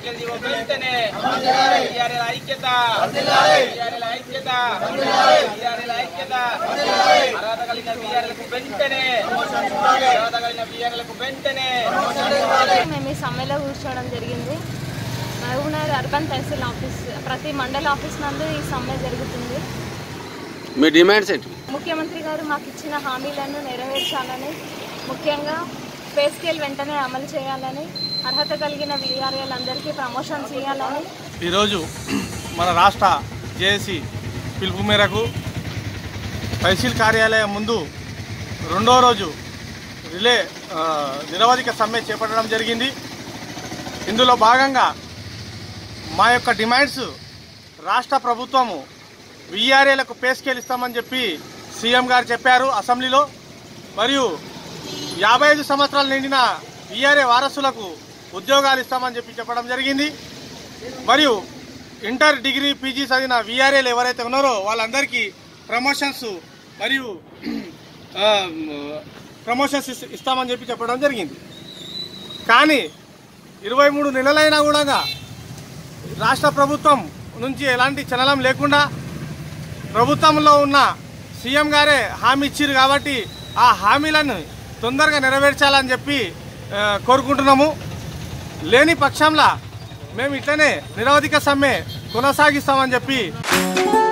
cycle GO వెంటనే TRL ఐక్యత TRL ఐక్యత టీఆర్ఎల్ ఐక్యత అర్హత కలిగిన టీఆర్ఎల్కు వెంటనే అర్హత కలిగిన టీఆర్ఎల్కు వెంటనే మేము ఈ సమ్మెలో కూర్చోవడం జరిగింది మహబూబ్నగర్ అర్బన్ తహసీల్ ఆఫీస్ ప్రతి మండల ఆఫీస్ నందు ఈ సమ్మె జరుగుతుంది మీ డిమాండ్స్ ఏంటి ముఖ్యమంత్రి గారు మాకు ఇచ్చిన హామీలను నెరవేర్చాలని ముఖ్యంగా పే స్కేల్ వెంటనే అమలు చేయాలని అర్హత కలిగిన వీఆర్ఎల్ అందరికీ ప్రమోషన్స్ ఇవ్వాలని ఈరోజు మన రాష్ట్ర జేఏసీ పిలుపు మేరకు తహసీల్ కార్యాలయం ముందు రెండో రోజు రిలే ఆ, నిరవధిక సమ్మె చేపట్టడం జరిగింది ఇందులో భాగంగా మా యొక్క డిమాండ్స్ రాష్ట్ర ప్రభుత్వము విఆర్ఏలకు పే స్కేల్ ఇస్తామని చెప్పి సీఎం గారు చెప్పారు అసెంబ్లీలో మరియు యాభై ఐదు సంవత్సరాలు నిండిన విఆర్ఏ వారసులకు ఉద్యోగాలు ఇస్తామని చెప్పి చెప్పడం జరిగింది మరియు ఇంటర్ డిగ్రీ పీజీ చదివిన విఆర్ఏలు ఎవరైతే ఉన్నారో వాళ్ళందరికీ ప్రమోషన్స్ మరియు ఆ, ప్రమోషన్స్ ఇస్- ఇస్తామని చెప్పి చెప్పడం జరిగింది కానీ ఇరవై మూడు నెలలైనా కూడా రాష్ట్ర ప్రభుత్వం నుంచి ఎలాంటి చలనం లేకుండా ప్రభుత్వంలో ఉన్న సీఎం గారే హామీ ఇచ్చారు కాబట్టి ఆ హామీలను తొందరగా నెరవేర్చాలని చెప్పి ఆ, కోరుకుంటున్నాము లేని పక్షంలో మేము ఇట్లనే నిరవధిక సమ్మె కొనసాగిస్తామని చెప్పి